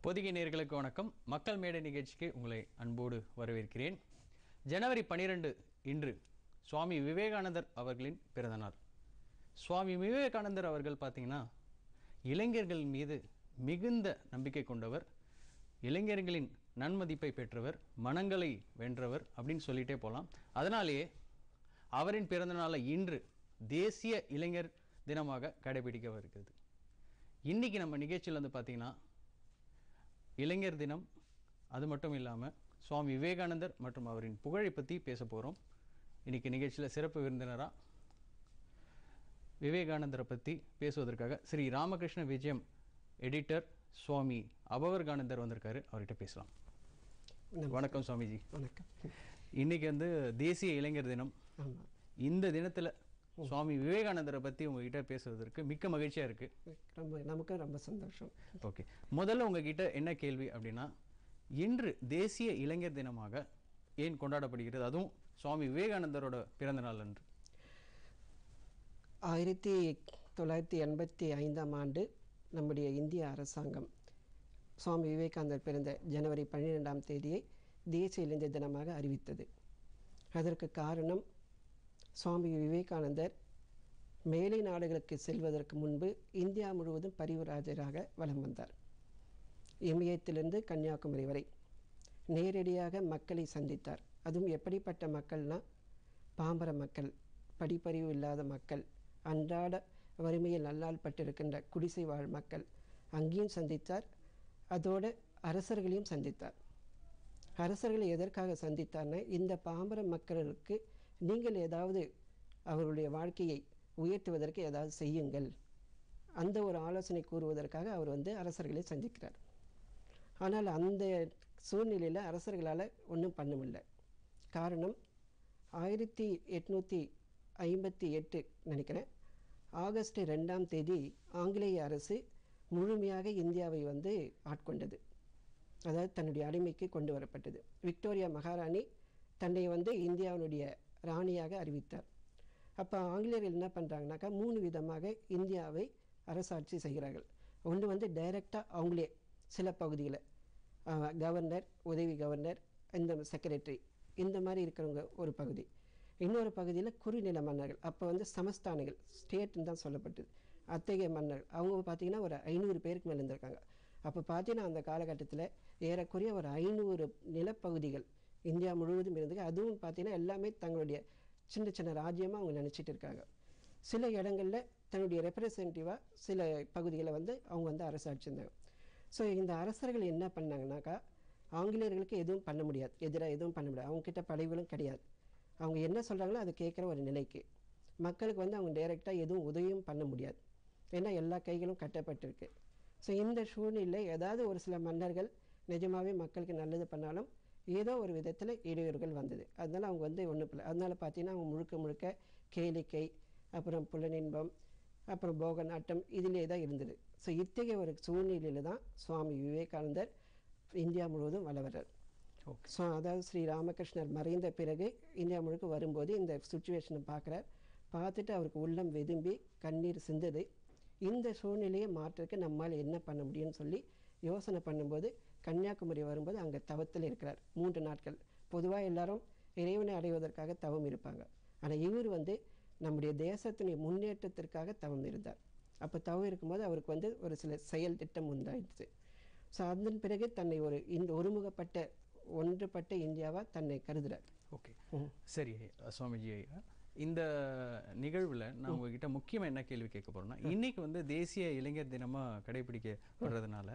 பொதிகை நேர்களுக்கு வணக்கம் மக்கள் மேடை நிகழ்ச்சிக்கு உங்களை அன்போடு வரவேற்கிறேன் ஜனவரி பனிரெண்டு இன்று சுவாமி விவேகானந்தர் அவர்களின் பிறந்தநாள் சுவாமி விவேகானந்தர் அவர்கள் பார்த்தீங்கன்னா இளைஞர்கள் மீது மிகுந்த நம்பிக்கை கொண்டவர் இளைஞர்களின் நன்மதிப்பை பெற்றவர் மனங்களை வென்றவர் அப்படின்னு சொல்லிட்டே போகலாம் அதனாலேயே அவரின் பிறந்தநாளை இன்று தேசிய இளைஞர் தினமாக கடைபிடிக்க வருகிறது இன்னைக்கு நம்ம நிகழ்ச்சியில் வந்து பார்த்தீங்கன்னா இளைஞர் தினம் அது மட்டும் இல்லாமல் சுவாமி விவேகானந்தர் மற்றும் அவரின் புகழை பற்றி பேச போகிறோம் இன்னைக்கு நிகழ்ச்சியில் சிறப்பு விருந்தினராக விவேகானந்தரை பற்றி பேசுவதற்காக ஸ்ரீ ராமகிருஷ்ண விஜயம் எடிட்டர் சுவாமி அபவர்கானந்தர் வந்திருக்காரு அவர்கிட்ட பேசலாம் வணக்கம் சுவாமிஜி வணக்கம் இன்னைக்கு வந்து தேசிய இளைஞர் தினம் ஆமாம் இந்த தினத்தில் சுவாமி விவேகானந்தரை பற்றி உங்ககிட்ட பேசுவதற்கு மிக்க மகிழ்ச்சியாக இருக்குது ரொம்ப நமக்கு ரொம்ப சந்தோஷம் ஓகே முதல்ல உங்ககிட்ட என்ன கேள்வி அப்படின்னா இன்று தேசிய இளைஞர் தினமாக ஏன் கொண்டாடப்படுகிறது அதுவும் சுவாமி விவேகானந்தரோட பிறந்த நாள் அன்று ஆயிரத்தி தொள்ளாயிரத்தி எண்பத்தி ஐந்தாம் ஆண்டு நம்முடைய இந்திய அரசாங்கம் சுவாமி விவேகானந்தர் பிறந்த ஜனவரி பன்னிரெண்டாம் தேதியை தேசிய இளைஞர் தினமாக அறிவித்தது அதற்கு காரணம் சுவாமி விவேகானந்தர் மேலை நாடுகளுக்கு செல்வதற்கு முன்பு இந்தியா முழுவதும் பரிவுராஜராக வலம் வந்தார் இமயத்திலிருந்து கன்னியாகுமரி வரை நேரடியாக மக்களை சந்தித்தார் அதுவும் எப்படிப்பட்ட மக்கள்னா பாம்பர மக்கள் படிப்பறிவு இல்லாத மக்கள் அன்றாட வறுமையில் நல்லால் பட்டிருக்கின்ற குடிசை வாழ் மக்கள் அங்கேயும் சந்தித்தார் அதோட அரசர்களையும் சந்தித்தார் அரசர்களை எதற்காக சந்தித்தார்னா இந்த பாம்பர மக்களுக்கு நீங்கள் ஏதாவது அவருடைய வாழ்க்கையை உயர்த்துவதற்கு ஏதாவது செய்யுங்கள் அந்த ஒரு ஆலோசனை கூறுவதற்காக அவர் வந்து அரசர்களை சந்திக்கிறார் ஆனால் அந்த சூழ்நிலையில் அரசர்களால் ஒன்றும் பண்ண முடியல காரணம் ஆயிரத்தி எட்நூற்றி ஐம்பத்தி எட்டு நினைக்கிறேன் ஆகஸ்ட் ரெண்டாம் தேதி ஆங்கிலேய அரசு முழுமையாக இந்தியாவை வந்து ஆட்கொண்டது அதாவது தன்னுடைய அடிமைக்கு கொண்டு வரப்பட்டது விக்டோரியா மகாராணி தன்னை வந்து இந்தியாவினுடைய ராணியாக அறிவித்தார் அப்போ ஆங்கிலேயர்கள் என்ன பண்ணுறாங்கனாக்கா மூணு விதமாக இந்தியாவை அரசாட்சி செய்கிறார்கள் ஒன்று வந்து டைரெக்டாக அவங்களே சில பகுதியில் கவர்னர் உதவி கவர்னர் இந்த செக்ரட்டரி இந்த மாதிரி இருக்கிறவங்க ஒரு பகுதி இன்னொரு பகுதியில் குறுநில மன்னர்கள் அப்போ வந்து சமஸ்தானங்கள் ஸ்டேட்னு தான் சொல்லப்பட்டது அத்தகைய மன்னர்கள் அவங்க பார்த்தீங்கன்னா ஒரு ஐநூறு பேருக்கு மேலே இருந்திருக்காங்க அப்போ பார்த்தீங்கன்னா அந்த காலகட்டத்தில் ஏறக்குறைய ஒரு ஐநூறு நிலப்பகுதிகள் இந்தியா முழுவதும் இருந்தது அதுவும் பார்த்தீங்கன்னா எல்லாமே தங்களுடைய சின்ன சின்ன ராஜ்யமாக அவங்க நினச்சிட்டு இருக்காங்க சில இடங்களில் தன்னுடைய ரெப்ரசன்டேட்டிவாக சில பகுதிகளை வந்து அவங்க வந்து அரசாட்சி இருந்தாங்க ஸோ இந்த அரசர்கள் என்ன பண்ணாங்கனாக்கா ஆங்கிலேயர்களுக்கு எதுவும் பண்ண முடியாது எதிராக எதுவும் பண்ண முடியாது அவங்கக்கிட்ட படைகளும் கிடையாது அவங்க என்ன சொல்கிறாங்களோ அதை கேட்குற ஒரு நிலைக்கு மக்களுக்கு வந்து அவங்க டைரெக்டாக எதுவும் உதவியும் பண்ண முடியாது ஏன்னா எல்லா கைகளும் கட்டப்பட்டிருக்கு ஸோ இந்த சூழ்நிலை ஏதாவது ஒரு சில மன்னர்கள் நிஜமாகவே மக்களுக்கு நல்லது பண்ணாலும் ஏதோ ஒரு விதத்தில் இடையூறுகள் வந்தது அதனால் அவங்க வந்து ஒன்றும் இல்லை அதனால் பார்த்தீங்கன்னா அவங்க முழுக்க முழுக்க கேளிக்கை அப்புறம் புலனின்பம் அப்புறம் போக நாட்டம் இதிலே தான் இருந்தது ஸோ இத்தகைய ஒரு சூழ்நிலையில் தான் சுவாமி விவேகானந்தர் இந்தியா முழுவதும் வளவரார் ஓகே ஸோ அதாவது ஸ்ரீ ராமகிருஷ்ணர் மறைந்த பிறகு இந்தியா முழுக்க வரும்போது இந்த சுச்சுவேஷனை பார்க்குறார் பார்த்துட்டு அவருக்கு உள்ளம் வெதும்பி கண்ணீர் சிந்தது இந்த சூழ்நிலையை மாற்றுறதுக்கு நம்மால் என்ன பண்ண முடியும்னு சொல்லி யோசனை பண்ணும்போது கன்னியாகுமரி வரும்போது அங்கே தவத்தில் இருக்கிறார் மூன்று நாட்கள் பொதுவாக எல்லாரும் இறைவனை அடைவதற்காக தவம் இருப்பாங்க ஆனால் இவர் வந்து நம்முடைய தேசத்தினுடைய முன்னேற்றத்திற்காக தவம் இருந்தார் அப்போ தவம் இருக்கும்போது அவருக்கு வந்து ஒரு சில செயல் திட்டம் உண்டாயிடுச்சு ஸோ அதன் பிறகு தன்னை ஒரு இந்த ஒருமுகப்பட்ட ஒன்றுபட்ட இந்தியாவா தன்னை கருதுறார் ஓகே சரி சுவாமிஜி ஐயா இந்த நிகழ்வில் நான் உங்ககிட்ட முக்கியமாக என்ன கேள்வி கேட்க போறேன்னா இன்னைக்கு வந்து தேசிய இளைஞர் தினமாக கடைபிடிக்கப்படுறதுனால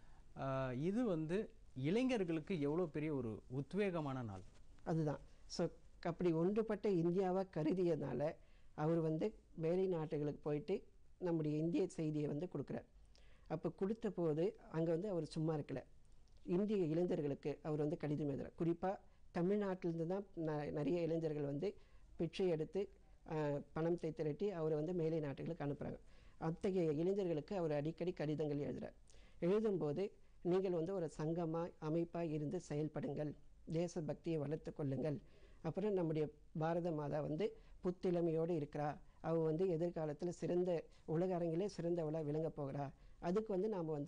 ஆஹ், இது வந்து இளைஞர்களுக்கு எவ்வளோ பெரிய ஒரு உத்வேகமான நாள் அதுதான் ஸோ அப்படி ஒன்றுபட்ட இந்தியாவை கருதியதுனால அவர் வந்து மேலை நாட்டுகளுக்கு போயிட்டு நம்முடைய இந்திய செய்தியை வந்து கொடுக்குறார் அப்போ கொடுத்த போது அங்கே வந்து அவர் சும்மா இருக்கல இந்திய இளைஞர்களுக்கு அவர் வந்து கடிதம் எழுதுறார் குறிப்பாக தமிழ்நாட்டிலிருந்து தான் ந- நிறைய இளைஞர்கள் வந்து பிச்சை எடுத்து ஆஹ், பணத்தை திரட்டி அவரை வந்து மேலை நாட்டுகளுக்கு அனுப்புகிறாங்க அத்தகைய இளைஞர்களுக்கு அவர் அடிக்கடி கடிதங்கள் எழுதுறார் எழுதும்போது நீங்கள் வந்து ஒரு சங்கமாக அமைப்பாக இருந்து செயல்படுங்கள் தேசபக்தியை வளர்த்து கொள்ளுங்கள் அப்புறம் நம்முடைய பாரத மாதா வந்து புத்திழமையோடு இருக்கிறா அவள் வந்து எதிர்காலத்தில் சிறந்த உலக அரங்கிலே சிறந்தவளாக விளங்க போகிறா அதுக்கு வந்து நாம் வந்து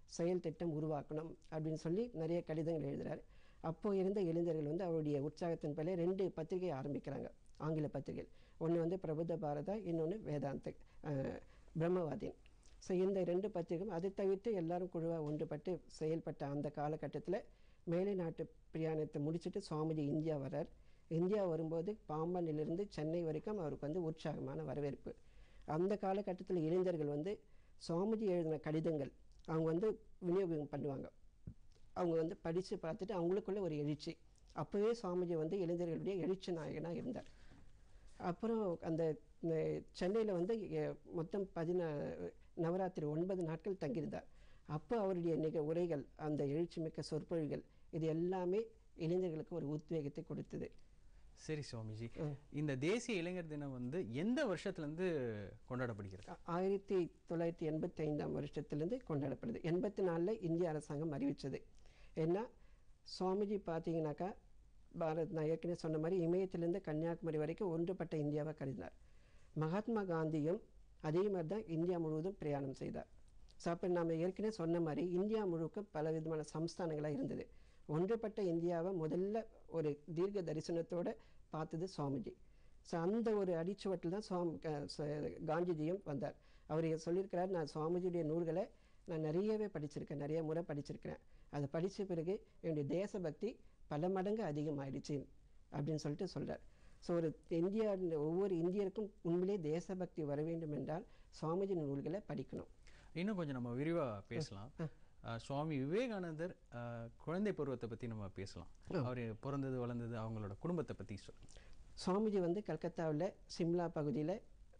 செயல் திட்டம் உருவாக்கணும் அப்படின்னு சொல்லி நிறைய கடிதங்கள் எழுதுறாரு அப்போ இருந்த இளைஞர்கள் வந்து அவருடைய உற்சாகத்தின் பேரில் ரெண்டு பத்திரிகை ஆரம்பிக்கிறாங்க ஆங்கில பத்திரிகை ஒன்று வந்து பிரபுத்த பாரதா இன்னொன்று வேதாந்த அஹ், பிரம்மவாதின் ஸோ இந்த ரெண்டு பத்திரிகையும் அதை தவிர்த்து எல்லாரும் குழுவாக ஒன்றுபட்டு செயல்பட்ட அந்த காலகட்டத்தில் மேலை நாட்டு பிரயாணத்தை முடிச்சுட்டு சுவாமிஜி இந்தியா வரார் இந்தியா வரும்போது பாம்பனிலிருந்து சென்னை வரைக்கும் அவருக்கு வந்து உற்சாகமான வரவேற்பு அந்த காலகட்டத்தில் இளைஞர்கள் வந்து சுவாமிஜி எழுதின கடிதங்கள் அவங்க வந்து விநியோகம் பண்ணுவாங்க அவங்க வந்து படித்து பார்த்துட்டு அவங்களுக்குள்ள ஒரு எழுச்சி அப்போவே சுவாமிஜி வந்து இளைஞர்களுடைய எழுச்சி நாயகனாக இருந்தார் அப்புறம் அந்த சென்னையில் வந்து எ- மொத்தம் பதினா நவராத்திரி ஒன்பது நாட்கள் தங்கியிருந்தார் அப்போ அவருடைய நிக உரைகள் அந்த எழுச்சிமிக்க சொற்பொழிகள் இது எல்லாமே இளைஞர்களுக்கு ஒரு உத்வேகத்தை கொடுத்தது சரி சுவாமிஜி இந்த தேசிய இளைஞர் தினம் வந்து எந்த வருஷத்துல இருந்து கொண்டாடப்படுகிறது ஆ- ஆயிரத்தி தொள்ளாயிரத்தி எண்பத்தி ஐந்தாம் வருஷத்துலேருந்து கொண்டாடப்படுது எண்பத்தி நாலில் இந்திய அரசாங்கம் அறிவித்தது ஏன்னா சுவாமிஜி பார்த்தீங்கன்னாக்கா பாரத் நான் ஏற்கனவே சொன்ன மாதிரி இமயத்திலேருந்து கன்னியாகுமரி வரைக்கும் ஒன்றுபட்ட இந்தியாவை கருதினார் மகாத்மா காந்தியும் அதே மாதிரி தான் இந்தியா முழுவதும் பிரயாணம் செய்தார் ஸோ அப்போ நாம் ஏற்கனவே சொன்ன மாதிரி இந்தியா முழுக்க பல விதமான சம்ஸ்தானங்களாக இருந்தது ஒன்றுபட்ட இந்தியாவை முதல்ல ஒரு தீர்க்க தரிசனத்தோட பார்த்தது சுவாமிஜி ஸோ அந்த ஒரு அடிச்சுவட்டில் தான் சுவாமி க- ச- காந்திஜியும் வந்தார் அவர் சொல்லியிருக்கிறார் நான் சுவாமிஜியுடைய நூல்களை நான் நிறையவே படிச்சிருக்கேன் நிறைய முறை படிச்சிருக்கிறேன் அதை படித்த பிறகு என்னுடைய தேசபக்தி பல மடங்கு அதிகமாயிடுச்சு அப்படின்னு சொல்லிட்டு சொல்றார் ஸோ ஒரு இந்தியா ஒவ்வொரு இந்தியருக்கும் உண்மையிலே தேசபக்தி வர வேண்டும் என்றால் சுவாமிஜி நூல்களை படிக்கணும் இன்னும் கொஞ்சம் நம்ம விரிவா பேசலாம் அஹ், சுவாமி விவேகானந்தர் அஹ், குழந்தை பருவத்தை பத்தி நம்ம பேசலாம் அவர் பிறந்தது வளர்ந்தது அவங்களோட குடும்பத்தை பத்தி சொல்லுங்க சுவாமிஜி வந்து கல்கத்தாவில் சிம்லா பகுதியில்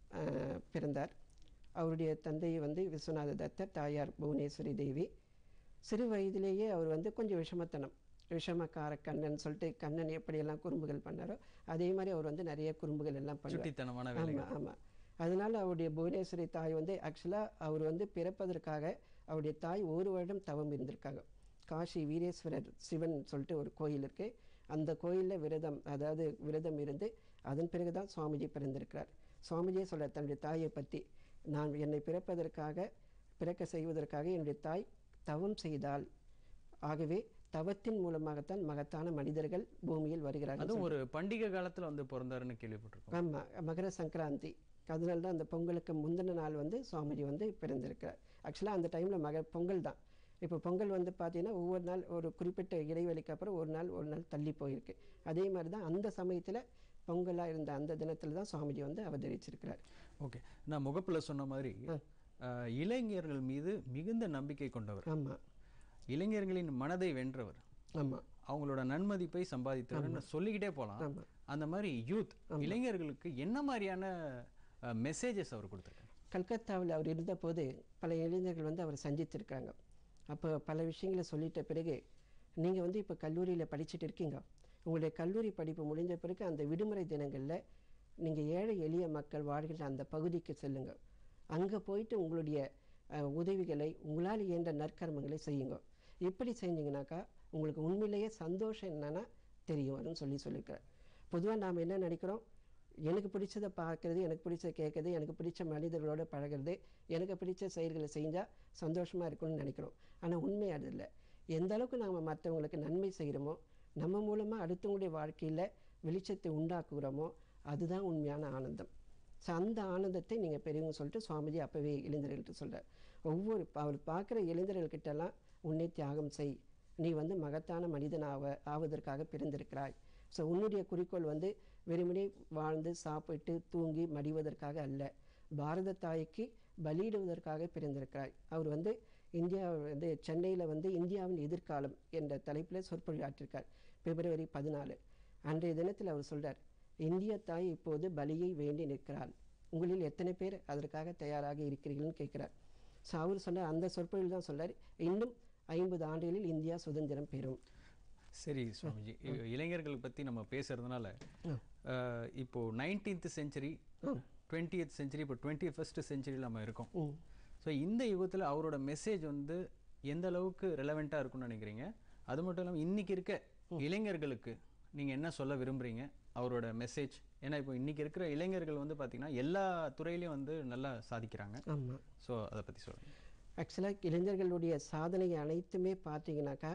பிறந்தார் அவருடைய தந்தை வந்து விஸ்வநாத தத்தர் தாயார் புவனேஸ்வரி தேவி சிறு வயதிலேயே அவர் வந்து கொஞ்சம் விஷமத்தனம் விஷமக்கார கண்ணன் சொல்லிட்டு கண்ணன் எப்படியெல்லாம் குறும்புகள் பண்ணாரோ அதே மாதிரி அவர் வந்து நிறைய குறும்புகள் எல்லாம் பண்ணுவார் சுட்டித்தனமான வேலை ஆமாம் ஆமாம் அதனால அவருடைய புவனேஸ்வரி தாய் வந்து ஆக்சுவலாக அவர் வந்து பிறப்பதற்காக அவருடைய தாய் ஒரு வருடம் தவம் இருந்திருக்காங்க காஷி வீரேஸ்வரர் சிவன் சொல்லிட்டு ஒரு கோயில் இருக்கு அந்த கோயிலில் விரதம் அதாவது விரதம் இருந்து அதன் பிறகு தான் சுவாமிஜி பிறந்திருக்கிறார் சுவாமிஜியே சொல்ல தன்னுடைய தாயை பற்றி நான் என்னை பிறப்பதற்காக பிறக்க செய்வதற்காக என்னுடைய தாய் தவம் செய்தால் ஆகவே தவத்தின் மூலமாகத்தான் மகத்தான மனிதர்கள் பூமியில் வருகிறார்கள் அதுவும் ஒரு பண்டிகை காலத்துல வந்து பிறந்தாருன்னு கேள்விப்பட்டிருக்கோம் ஆமா மகர சங்கராந்தி அதனால தான் அந்த பொங்கலுக்கு முந்தின நாள் வந்து சுவாமிஜி வந்து பிறந்திருக்கிறார் ஆக்சுவலாக அந்த டைமில் மக பொங்கல் தான் இப்போ பொங்கல் வந்து பார்த்தீங்கன்னா ஒவ்வொரு நாள் ஒரு குறிப்பிட்ட இடைவெளிக்கு அப்புறம் ஒரு நாள் ஒரு நாள் தள்ளி போயிருக்கு அதே மாதிரி தான் அந்த சமயத்தில் பொங்கலாக இருந்த அந்த தினத்தில் தான் சுவாமிஜி வந்து அவதரிச்சிருக்கிறார் ஓகே நான் முகப்புல சொன்ன மாதிரி அஹ், இளைஞர்கள் மீது மிகுந்த நம்பிக்கை கொண்டவர் ஆமாம் இளைஞர்களின் மனதை வென்றவர் ஆமாம் அவங்களோட நன்மதிப்பை சம்பாதித்தவர்னு சொல்லிக்கிட்டே போலாம் ஆமா. அந்த மாதிரி யூத் இளைஞர்களுக்கு என்ன மாதிரியான மெசேஜஸ் அவர் கொடுத்துருக்காரு கல்கத்தாவில் அவர் இருந்தபோது பல இளைஞர்கள் வந்து அவரை சந்தித்திருக்காங்க அப்போ பல விஷயங்களை சொல்லிட்ட பிறகு நீங்கள் வந்து இப்போ கல்லூரியில் படிச்சுட்டு இருக்கீங்க உங்களுடைய கல்லூரி படிப்பு முடிஞ்ச பிறகு அந்த விடுமுறை தினங்களில் நீங்கள் ஏழை எளிய மக்கள் வாழ்கின்ற அந்த பகுதிக்கு செல்லுங்க அங்கே போயிட்டு உங்களுடைய அஹ், உதவிகளை உங்களால் இயன்ற நற்கர்மங்களை செய்யுங்க இப்படி செஞ்சீங்கன்னாக்கா உங்களுக்கு உண்மையிலேயே சந்தோஷம் என்னன்னா தெரியும் வரும்னு சொல்லி சொல்லியிருக்கிறார் பொதுவாக நாம் என்ன நினைக்கிறோம் எனக்கு பிடிச்சதை பார்க்கறது எனக்கு பிடிச்சதை கேட்கறது எனக்கு பிடிச்ச மனிதர்களோட பழகுறது எனக்கு பிடிச்ச செயல்களை செஞ்சால் சந்தோஷமாக இருக்கணும்னு நினைக்கிறோம் ஆனால் உண்மை அது இல்லை எந்த அளவுக்கு நாம் மற்றவங்களுக்கு நன்மை செய்கிறோமோ நம்ம மூலமாக அடுத்தவங்களுடைய வாழ்க்கையில் வெளிச்சத்தை உண்டாக்குகிறோமோ அதுதான் உண்மையான ஆனந்தம் ஸோ அந்த ஆனந்தத்தை நீங்கள் பெரியவங்க சொல்லிட்டு சுவாமிஜி அப்போவே இளைஞர்கள்ட்ட சொல்றார் ஒவ்வொரு அவர் பார்க்குற இளைஞர்கள்கிட்டலாம் உன்னை தியாகம் செய் நீ வந்து மகத்தான மனிதன் ஆவ ஆவதற்காக பிறந்திருக்கிறாய் ஸோ உன்னுடைய குறிக்கோள் வந்து வெறுமனே வாழ்ந்து சாப்பிட்டு தூங்கி மடிவதற்காக அல்ல பாரத தாய்க்கு பலியிடுவதற்காக பிறந்திருக்கிறாய் அவர் வந்து இந்தியா வந்து சென்னையில் வந்து இந்தியாவின் எதிர்காலம் என்ற தலைப்பில் சொற்பொழிவாற்றிருக்கார் பிப்ரவரி பதினாலு அன்றைய தினத்தில் அவர் சொல்றார் இந்திய தாய் இப்போது பலியை வேண்டி நிற்கிறாள் உங்களில் எத்தனை பேர் அதற்காக தயாராக இருக்கிறீர்கள்னு கேட்கிறார் ஸோ அவர் சொன்னார் அந்த சொற்பொழில் தான் சொல்றார் இன்னும் ஐம்பது ஆண்டுகளில் இந்தியா சுதந்திரம் பெறும் சரி சுவாமிஜி இ- இளைஞர்கள் பத்தி நம்ம பேசுறதுனால அஹ், இப்போ நைன்டீன்த் செஞ்சுரி டுவெண்ட்டியத் செஞ்சுரி இப்போ டுவெண்ட்டி ஃபஸ்ட் செஞ்சுரியில் நம்ம இருக்கோம் ம். ஸோ இந்த யுகத்துல அவரோட மெசேஜ் வந்து எந்த அளவுக்கு ரெலவெண்ட்டாக இருக்கும்னு நினைக்கிறீங்க அது மட்டும் இல்லாமல் இன்னைக்கு இருக்க இளைஞர்களுக்கு நீங்க என்ன சொல்ல விரும்புறீங்க அவரோட மெசேஜ் ஏன்னா இப்போ இன்னைக்கு இருக்கிற இளைஞர்கள் வந்து பாத்தீங்கன்னா எல்லா துறையிலையும் வந்து நல்லா சாதிக்கிறாங்க ஆமாம் ஸோ அதை பத்தி சொல்லுங்க ஆக்சுவலாக இளைஞர்களுடைய சாதனை அனைத்துமே பார்த்தீங்கன்னாக்கா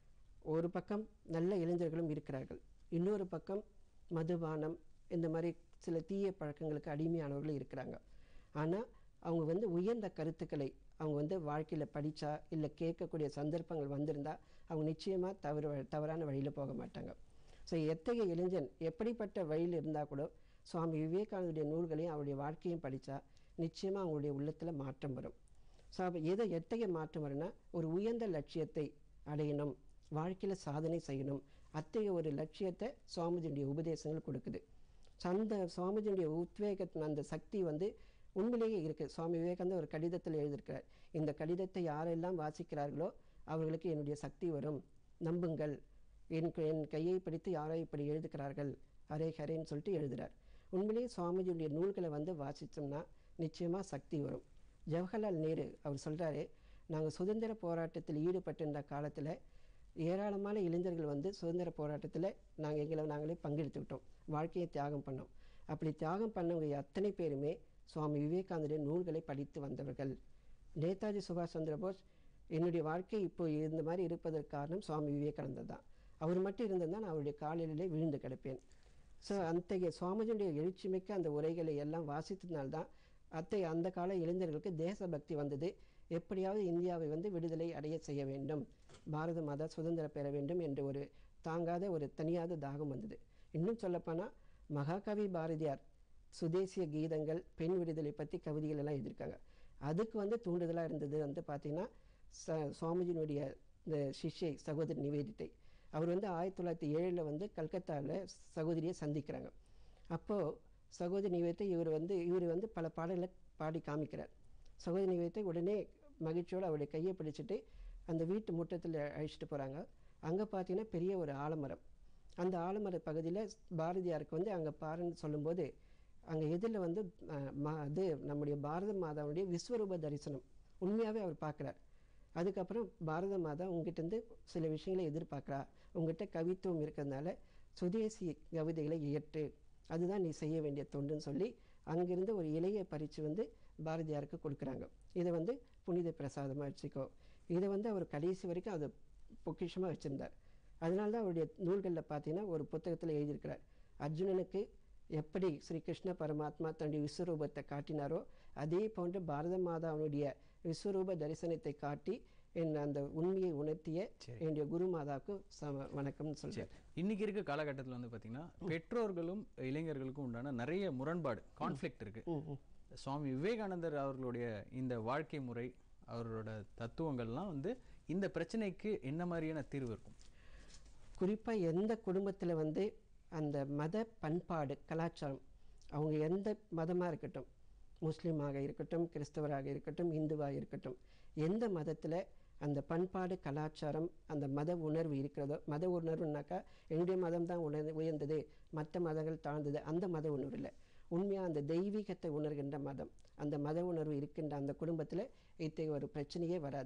ஒரு பக்கம் நல்ல இளைஞர்களும் இருக்கிறார்கள் இன்னொரு பக்கம் மதுபானம் இந்த மாதிரி சில தீய பழக்கங்களுக்கு அடிமையானவர்களும் இருக்கிறாங்க ஆனால் அவங்க வந்து உயர்ந்த கருத்துக்களை அவங்க வந்து வாழ்க்கையில் படித்தா இல்லை கேட்கக்கூடிய சந்தர்ப்பங்கள் வந்திருந்தா அவங்க நிச்சயமாக தவறு வ- தவறான வழியில் போக மாட்டாங்க ஸோ எத்தகைய இளைஞன் எப்படிப்பட்ட வழியில் இருந்தால் கூட சுவாமி விவேகானந்தருடைய நூல்களையும் அவருடைய வாழ்க்கையும் படித்தா நிச்சயமாக அவங்களுடைய உள்ளத்தில் மாற்றம் வரும் ஸோ அப்போ எதை எத்தகைய மாற்றம் வரும்னா ஒரு உயர்ந்த லட்சியத்தை அடையணும் வாழ்க்கையில் சாதனை செய்யணும் அத்தகைய ஒரு லட்சியத்தை சுவாமிஜியுடைய உபதேசங்கள் கொடுக்குது ஸோ அந்த சுவாமிஜியுடைய உத்வேகத்தின் அந்த சக்தி வந்து உண்மையிலேயே இருக்குது சுவாமி விவேகானந்தர் ஒரு கடிதத்தில் எழுதியிருக்கிறார் இந்த கடிதத்தை யாரெல்லாம் வாசிக்கிறார்களோ அவர்களுக்கு என்னுடைய சக்தி வரும் நம்புங்கள் என் க- என் கையை பிடித்து யாரோ இப்படி எழுதுகிறார்கள் ஹரே ஹரேன்னு சொல்லிட்டு எழுதுறார் உண்மையிலேயே சுவாமிஜியுடைய நூல்களை வந்து வாசித்தோம்னா நிச்சயமாக சக்தி வரும் ஜவஹர்லால் நேரு அவர் சொல்கிறாரு நாங்கள் சுதந்திர போராட்டத்தில் ஈடுபட்டிருந்த காலத்தில் ஏராளமான இளைஞர்கள் வந்து சுதந்திர போராட்டத்தில் நாங்கள் எங்களை நாங்களே பங்கெடுத்துக்கிட்டோம் வாழ்க்கையை தியாகம் பண்ணோம் அப்படி தியாகம் பண்ணவங்க அத்தனை பேருமே சுவாமி விவேகானந்தருடைய நூல்களை படித்து வந்தவர்கள் நேதாஜி சுபாஷ் சந்திர போஸ் என்னுடைய வாழ்க்கை இப்போ இந்த மாதிரி இருப்பதற்கு காரணம் சுவாமி விவேகானந்தர் தான் அவர் மட்டும் இருந்திருந்தால் நான் அவருடைய காலிலே விழுந்து கிடப்பேன் ஸோ அத்தகைய சுவாமிஜியுடைய எழுச்சிமிக்க அந்த உரைகளை எல்லாம் வாசித்ததுனால்தான் அத்தகைய அந்த கால இளைஞர்களுக்கு தேசபக்தி வந்தது எப்படியாவது இந்தியாவை வந்து விடுதலை அடைய செய்ய வேண்டும் பாரத மாதா சுதந்திரம் பெற வேண்டும் என்று ஒரு தாங்காத ஒரு தனியாத தாகம் வந்தது இன்னும் சொல்லப்போனால் மகாகவி பாரதியார் சுதேசிய கீதங்கள் பெண் விடுதலை பற்றி கவிதைகள் எல்லாம் எழுதியிருக்காங்க அதுக்கு வந்து தூண்டுதலாக இருந்தது வந்து பார்த்தீங்கன்னா ச சுவாமிஜியினுடைய இந்த சிஷ்யை சகோதரி நிவேதித்தை அவர் வந்து ஆயிரத்தி தொள்ளாயிரத்தி ஏழில் வந்து கல்கத்தாவில் சகோதரியை சந்திக்கிறாங்க அப்போது சகோதரி நிவேதித்தை இவர் வந்து இவர் வந்து பல பாடல்களை பாடி காமிக்கிறார் சகோதரி நிவேதித்தை உடனே மகிழ்ச்சியோடு அவருடைய கையை பிடிச்சிட்டு அந்த வீட்டு முற்றத்தில் அழைச்சிட்டு போகிறாங்க அங்கே பார்த்தீங்கன்னா பெரிய ஒரு ஆலமரம் அந்த ஆலமர பகுதியில் பாரதியாருக்கு வந்து அங்கே பாருன்னு சொல்லும்போது அங்கே எதிரில் வந்து அஹ், மா அது நம்முடைய பாரத மாதாவுடைய விஸ்வரூப தரிசனம் உண்மையாகவே அவர் பார்க்குறார் அதுக்கப்புறம் பாரத மாதா உங்ககிட்டருந்து சில விஷயங்களை எதிர்பார்க்குறா உங்ககிட்ட கவித்துவம் இருக்கிறதுனால சுதேசி கவிதைகளை இயற்று அதுதான் நீ செய்ய வேண்டிய தொண்டுன்னு சொல்லி அங்கிருந்து ஒரு இலையை பறித்து வந்து பாரதியாருக்கு கொடுக்குறாங்க இதை வந்து புனித பிரசாதமாக வச்சுக்கோ இதை வந்து அவர் கடைசி வரைக்கும் அதை பொக்கிஷமாக வச்சுருந்தார் அதனால தான் அவருடைய நூல்களில் பார்த்தீங்கன்னா ஒரு புத்தகத்தில் எழுதியிருக்கிறார் அர்ஜுனனுக்கு எப்படி ஸ்ரீ கிருஷ்ண பரமாத்மா தன்னுடைய விஸ்வரூபத்தை காட்டினாரோ அதே போன்று பாரத மாதாவுடைய விஸ்வரூப தரிசனத்தை காட்டி என் அந்த உண்மையை உணர்த்திய சரி. என்னுடைய குரு மாதாவுக்கு சம வணக்கம்னு சொல்கிறேன் இன்னைக்கு இருக்க காலகட்டத்தில் வந்து பார்த்தீங்கன்னா பெற்றோர்களும் இளைஞர்களுக்கும் உண்டான நிறைய முரண்பாடு கான்ஃப்ளிக்ட் இருக்கு ம் ம் சுவாமி விவேகானந்தர் அவர்களுடைய இந்த வாழ்க்கை முறை அவரோட தத்துவங்கள்லாம் வந்து இந்த பிரச்சனைக்கு என்ன மாதிரியான தீர்வு இருக்கும் குறிப்பாக எந்த குடும்பத்தில் வந்து அந்த மத பண்பாடு கலாச்சாரம் அவங்க எந்த மதமாக இருக்கட்டும் முஸ்லீமாக இருக்கட்டும் கிறிஸ்தவராக இருக்கட்டும் இந்துவாக இருக்கட்டும் எந்த மதத்தில் அந்த பண்பாடு கலாச்சாரம் அந்த மத உணர்வு இருக்கிறதோ மத உணர்வுனாக்கா என்னுடைய மதம் தான் உணர் உயர்ந்தது மற்ற மதங்கள் தாழ்ந்தது அந்த மத உணர்வு இல்லை உண்மையாக அந்த தெய்வீகத்தை உணர்கின்ற மதம் அந்த மத உணர்வு இருக்கின்ற அந்த குடும்பத்தில் இத்தகைய ஒரு பிரச்சனையே வராது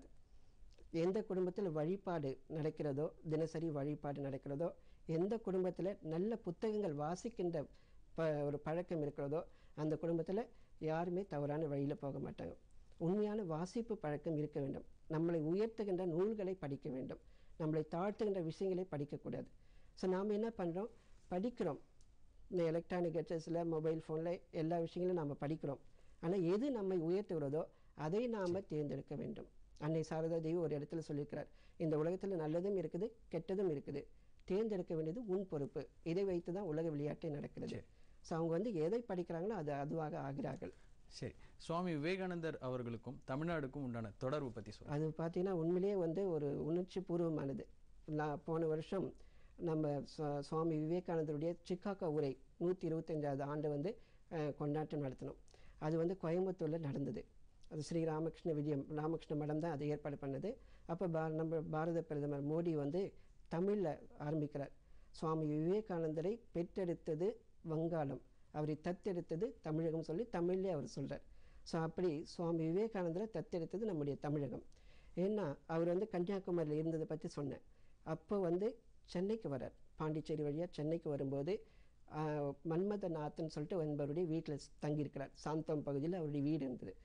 எந்த குடும்பத்தில் வழிபாடு நடக்கிறதோ தினசரி வழிபாடு நடக்கிறதோ எந்த குடும்பத்தில் நல்ல புத்தகங்கள் வாசிக்கின்ற ப ஒரு பழக்கம் இருக்கிறதோ அந்த குடும்பத்தில் யாருமே தவறான வழியில் போக மாட்டாங்க உண்மையான வாசிப்பு பழக்கம் இருக்க வேண்டும் நம்மளை உயர்த்துகின்ற நூல்களை படிக்க வேண்டும் நம்மளை தாழ்த்துகின்ற விஷயங்களை படிக்கக்கூடாது ஸோ நாம் என்ன பண்ணுறோம் படிக்கிறோம் இந்த எலக்ட்ரானிக் கெட்ஜெட்ஸில் மொபைல் ஃபோனில் எல்லா விஷயங்களும் நாம் படிக்கிறோம் ஆனால் எது நம்மை உயர்த்துகிறதோ அதை நாம் தேர்ந்தெடுக்க வேண்டும் அன்னை சாரதா தேவி ஒரு இடத்துல சொல்லியிருக்கிறார் இந்த உலகத்தில் நல்லதும் இருக்குது கெட்டதும் இருக்குது தேர்ந்தெடுக்க வேண்டியது உன் பொறுப்பு இதை வைத்து தான் உலக விளையாட்டே நடக்கிறது சரி. ஸோ அவங்க வந்து எதை படிக்கிறாங்களோ அது அதுவாக ஆகிறார்கள் சரி சுவாமி விவேகானந்தர் அவர்களுக்கும் தமிழ்நாடுக்கும் உண்டான தொடர்பு பற்றி சொல்லுங்க அது பார்த்தீங்கன்னா உண்மையிலேயே வந்து ஒரு உணர்ச்சி பூர்வமானது நான் போன வருஷம் நம்ம சுவா- சுவாமி விவேகானந்தருடைய சிக்காகோ உரை நூற்றி இருபத்தஞ்சாவது ஆண்டு வந்து அஹ், கொண்டாட்டம் நடத்தினோம் அது வந்து கோயம்புத்தூரில் நடந்தது அது ஸ்ரீ ராமகிருஷ்ண விஜயம் ராமகிருஷ்ண மடம் தான் அதை ஏற்பாடு பண்ணது அப்போ பா நம்ம பாரத பிரதமர் மோடி வந்து தமிழில் ஆரம்பிக்கிறார் சுவாமி விவேகானந்தரை பெற்றெடுத்தது வங்காளம் அவரை தத்தெடுத்தது தமிழகம் சொல்லி தமிழ்லேயே அவர் சொல்றார் ஸோ அப்படி சுவாமி விவேகானந்தரை தத்தெடுத்தது நம்முடைய தமிழகம் ஏன்னா அவர் வந்து கன்னியாகுமரியில் இருந்ததை பற்றி சொன்னேன் அப்போ வந்து சென்னைக்கு வரார் பாண்டிச்சேரி வழியாக சென்னைக்கு வரும்போது ஆஹ், மன்மதநாதன் சொல்லிட்டு என்பவருடைய வீட்டில் தங்கியிருக்கிறார் சாந்தம் பகுதியில் அவருடைய வீடு இருந்தது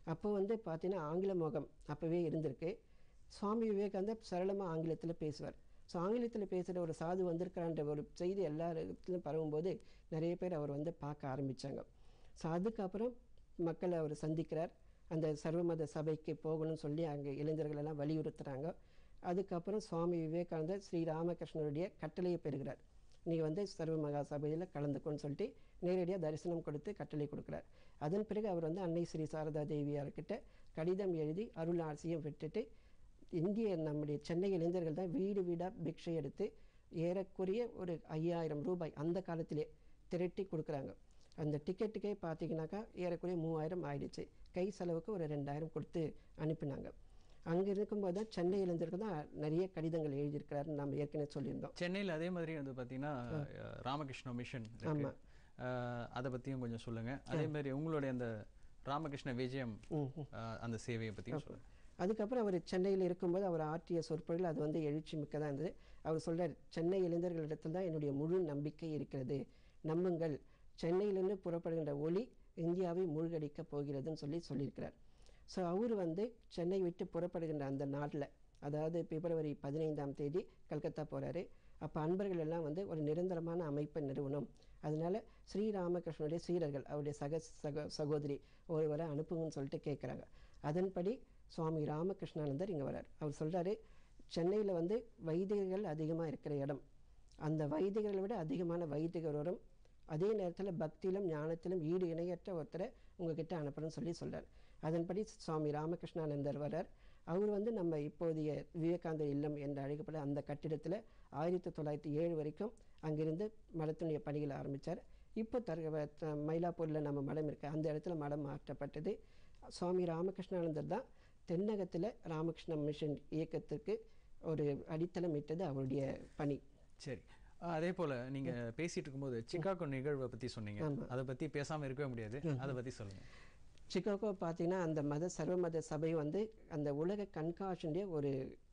அப்போ வந்து பார்த்தீங்கன்னா ஆங்கில முகம் அப்போவே இருந்திருக்கு சுவாமி விவேகானந்தர் சரளமாக ஆங்கிலத்தில் பேசுவார் ஸோ ஆங்கிலத்தில் பேசுகிற ஒரு சாது வந்திருக்கிறான்ற ஒரு செய்தி எல்லா இடத்துலையும் பரவும்போது நிறைய பேர் அவர் வந்து பார்க்க ஆரம்பித்தாங்க ஸோ அதுக்கப்புறம் மக்களை அவர் சந்திக்கிறார் அந்த சர்வமத சபைக்கு போகணும்னு சொல்லி அங்கே இளைஞர்கள் எல்லாம் வலியுறுத்துகிறாங்க அதுக்கப்புறம் சுவாமி விவேகானந்தர் ஸ்ரீ ராமகிருஷ்ணருடைய கட்டளையை பெறுகிறார் நீ வந்து சர்வ மகா சபையில் கலந்துக்கோன்னு சொல்லிட்டு நேரடியாக தரிசனம் கொடுத்து கட்டளை கொடுக்குறார் அதன் பிறகு அவர் வந்து அன்னை ஸ்ரீ சாரதா தேவியார்கிட்ட கடிதம் எழுதி அருள் ஆசியம் விட்டுட்டு இந்திய நம்முடைய சென்னை இளைஞர்கள் தான் வீடு வீடாக பிக்ஷை எடுத்து ஏறக்குறைய ஒரு ஐயாயிரம் ரூபாய் அந்த காலத்திலே திரட்டி கொடுக்குறாங்க அந்த டிக்கெட்டுக்கே பார்த்தீங்கன்னாக்கா ஏறக்குறைய மூவாயிரம் ஆயிடுச்சு கை செலவுக்கு ஒரு ரெண்டாயிரம் கொடுத்து அனுப்பினாங்க அங்கே இருக்கும்போது தான் சென்னை இளைஞர்கள் தான் நிறைய கடிதங்கள் எழுதியிருக்கிறாருன்னு நம்ம ஏற்கனவே சொல்லியிருந்தோம் சென்னையில் அதே மாதிரி வந்து பார்த்தீங்கன்னா அஹ், ராமகிருஷ்ண மிஷன் இருக்கு. ஆமா. அஹ், அதை பற்றியும் கொஞ்சம் சொல்லுங்க அதே மாதிரி உங்களுடைய அந்த ராமகிருஷ்ண விஜயம் ம் ம். அஹ், அந்த சேவையை பற்றியும் சொல்லுங்க அதுக்கப்புறம் அவர் சென்னையில் இருக்கும்போது அவர் ஆற்றிய சொற்பொழில் அது வந்து எழுச்சி மிக்கதாக இருந்தது அவர் சொல்றார் சென்னை இளைஞர்களிடத்தில் தான் என்னுடைய முழு நம்பிக்கை இருக்கிறது நம்புங்கள் சென்னையிலிருந்து புறப்படுகின்ற ஒளி இந்தியாவை மூழ்கடிக்கப் போகிறதுன்னு சொல்லி சொல்லியிருக்கிறார் ஸோ அவர் வந்து சென்னை விட்டு புறப்படுகின்ற அந்த நாட்டில் அதாவது பிப்ரவரி பதினைந்தாம் தேதி கல்கத்தா போகிறாரு அப்போ அன்பர்கள் எல்லாம் வந்து ஒரு நிரந்தரமான அமைப்பை நிறுவனம் அதனால ஸ்ரீராமகிருஷ்ணனுடைய சீடர்கள் அவருடைய சக சக சகோதரி ஒருவரை அனுப்புங்கன்னு சொல்லிட்டு கேட்குறாங்க அதன்படி சுவாமி ராமகிருஷ்ணானந்தர் இங்கே வரார் அவர் சொல்றாரு சென்னையில் வந்து வைதிகர்கள் அதிகமாக இருக்கிற இடம் அந்த வைதிகர்களை விட அதிகமான வைதிகர் வரும் அதே நேரத்தில் பக்தியிலும் ஞானத்திலும் ஈடு இணையற்ற ஒருத்தரை உங்ககிட்ட அனுப்புறேன்னு சொல்லி சொல்றார் அதன்படி சுவாமி ராமகிருஷ்ணானந்தர் வரார் அவர் வந்து நம்ம இப்போதைய விவேகானந்தர் இல்லம் என்று அழைக்கப்பட்ட அந்த கட்டிடத்தில் ஆயிரத்தி தொள்ளாயிரத்தி ஏழு வரைக்கும் அங்கிருந்து மடத்தினுடைய பணிகளை ஆரம்பித்தார் இப்போ தர த- மயிலாப்பூரில் நம்ம மடம் இருக்கு அந்த இடத்துல மடம் மாற்றப்பட்டது சுவாமி ராமகிருஷ்ணானந்தர் தான் தென்னகத்தில் ராமகிருஷ்ண மிஷன் இயக்கத்திற்கு ஒரு அடித்தளம் இட்டது அவருடைய பணி சரி அஹ், அதே போல நீங்க பேசிட்டு இருக்கும்போது சிக்காகோ நிகழ்வை பத்தி சொன்னீங்க ஆமா. அதை பத்தி பேசாம இருக்கவே முடியாது அதை பத்தி சொல்லுங்க சிக்காகோ பார்த்தீங்கன்னா அந்த மத சர்வமத சபை வந்து அந்த உலக கண்காட்சியுடைய ஒரு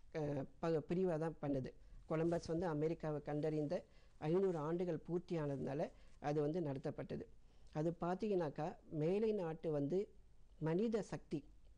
பிரிவாக தான் பண்ணுது கொலம்பஸ் வந்து அமெரிக்காவை கண்டறிந்த ஐநூறு ஆண்டுகள் பூர்த்தியானதுனால அது வந்து நடத்தப்பட்டது அது பார்த்தீங்கன்னாக்கா மேலை நாட்டு வந்து மனித சக்தி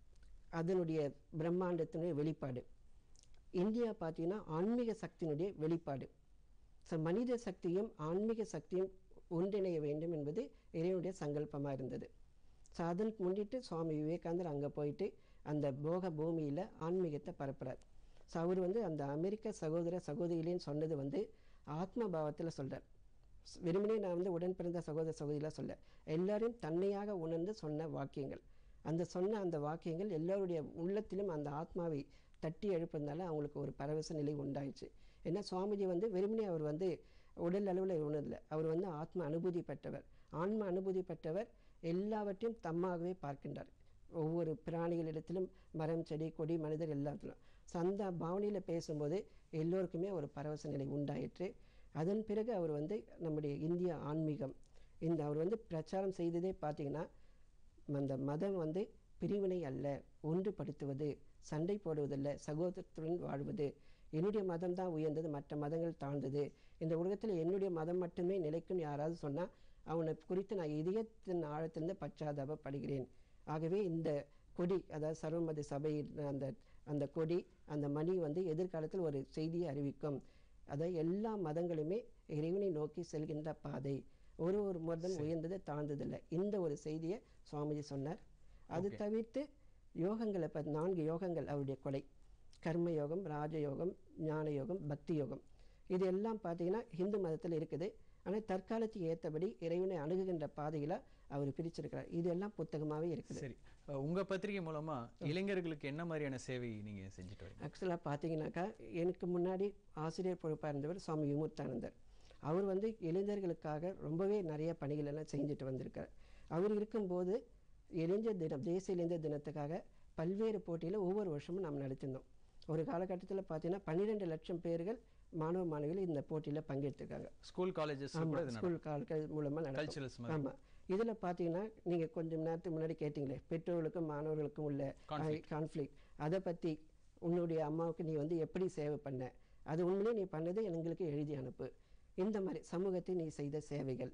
அதனுடைய பிரம்மாண்டத்தினுடைய வெளிப்பாடு இந்தியா பார்த்தீங்கன்னா ஆன்மீக சக்தியினுடைய வெளிப்பாடு ஸோ மனித சக்தியும் ஆன்மீக சக்தியும் ஒன்றிணைய வேண்டும் என்பது இறைவனுடைய சங்கல்பமாக இருந்தது ஸோ அதன் முன்னிட்டு சுவாமி விவேகானந்தர் அங்கே போயிட்டு அந்த போக பூமியில் ஆன்மீகத்தை பரப்புறார் ஸோ அவர் வந்து அந்த அமெரிக்க சகோதர சகோதரிகளேன்னு சொன்னது வந்து ஆத்ம பாவத்தில் சொல்றார் ஸ்- வெறுமனே நான் வந்து உடன் பிறந்த சகோதர சகோதரிலாம் சொல்ல எல்லாரையும் தன்னையாக உணர்ந்து சொன்ன வாக்கியங்கள் அந்த சொன்ன அந்த வாக்கியங்கள் எல்லோருடைய உள்ளத்திலும் அந்த ஆத்மாவை தட்டி எழுப்பதுனால அவங்களுக்கு ஒரு பரவச நிலை உண்டாயிடுச்சு ஏன்னா சுவாமிஜி வந்து வெறுமனே அவர் வந்து உடல் அளவில் உணரல அவர் வந்து ஆத்ம அனுபூதி பெற்றவர் ஆன்ம அனுபூதி பெற்றவர் எல்லாவற்றையும் தம்மாகவே பார்க்கின்றார் ஒவ்வொரு பிராணிகளிடத்திலும் மரம் செடி கொடி மனிதர் எல்லாத்திலும் ஸோ அந்த பாவனையில் பேசும்போது எல்லோருக்குமே ஒரு பரவச நிலை உண்டாயிற்று அதன் பிறகு அவர் வந்து நம்முடைய இந்திய ஆன்மீகம் இந்த அவர் வந்து பிரச்சாரம் செய்ததே பார்த்தீங்கன்னா அந்த மதம் வந்து பிரிவினை அல்ல ஒன்றுபடுத்துவது சண்டை போடுவதல்ல சகோதரத்துடன் வாழ்வது என்னுடைய மதம் தான் உயர்ந்தது மற்ற மதங்கள் தாழ்ந்தது இந்த உலகத்தில் என்னுடைய மதம் மட்டுமே நிலைக்கும் யாராவது சொன்னால் அவனை குறித்து நான் இதயத்தின் ஆழத்திலிருந்து பச்சாதாபப்படுகிறேன் ஆகவே இந்த கொடி அதாவது சர்வமத சபை அந்த அந்த கொடி அந்த மணி வந்து எதிர்காலத்தில் ஒரு செய்தியை அறிவிக்கும் அதாவது எல்லா மதங்களுமே இறைவனை நோக்கி செல்கின்ற பாதை ஒரு ஒரு மதம் உயர்ந்தது தாழ்ந்ததில்லை இந்த ஒரு செய்தியை சுவாமிஜி சொன்னார் அது தவிர்த்து யோகங்களை பற்றி நான்கு யோகங்கள் அவருடைய கொலை கர்ம யோகம் ராஜயோகம் ஞான யோகம் பக்தி யோகம் இது எல்லாம் பார்த்தீங்கன்னா இந்து மதத்தில் இருக்குது ஆனால் தற்காலத்துக்கு ஏற்றபடி இறைவனை அணுகுகின்ற பாதைகளை அவர் பிரிச்சிருக்கிறார் இது எல்லாம் புத்தகமாகவே இருக்குது சரி அஹ், உங்க பத்திரிகை மூலமா இளைஞர்களுக்கு என்ன மாதிரியான சேவை நீங்க செஞ்சுட்டு வரீங்க ஆக்சுவலாக பார்த்தீங்கன்னாக்கா எனக்கு முன்னாடி ஆசிரியர் பொறுப்பாக இருந்தவர் சுவாமி விமுக்தானந்தர் அவர் வந்து இளைஞர்களுக்காக ரொம்பவே நிறைய பணிகள் எல்லாம் செஞ்சுட்டு வந்திருக்கார் அவர் இருக்கும்போது இளைஞர் தினம் தேசிய இளைஞர் தினத்துக்காக பல்வேறு போட்டியில் ஒவ்வொரு வருஷமும் நாம் நடத்தியிருந்தோம் ஒரு காலகட்டத்தில் பார்த்தீங்கன்னா பன்னிரெண்டு லட்சம் பேர்கள் மாணவ மாணவிகள் இந்த போட்டியில் பங்கெடுத்திருக்காங்க ஸ்கூல் காலேஜஸ் கூட இது ஸ்கூல் கால்கள் மூலமாக நடக்கும் கல்ச்சுரல்ஸ் மாதிரி ஆமாம் இதில் பார்த்தீங்கன்னா நீங்கள் கொஞ்சம் நேரத்துக்கு முன்னாடி கேட்டிங்களே பெற்றோர்களுக்கும் மாணவர்களுக்கும் உள்ள கான்ஃப்ளிக் அதை பற்றி உன்னுடைய அம்மாவுக்கு நீ வந்து எப்படி சேவை பண்ண அது உண்மையிலே நீ பண்ணது எங்களுக்கு எழுதி அனுப்பு இந்த மாதிரி சமூகத்தை நீ செய்த சேவைகள்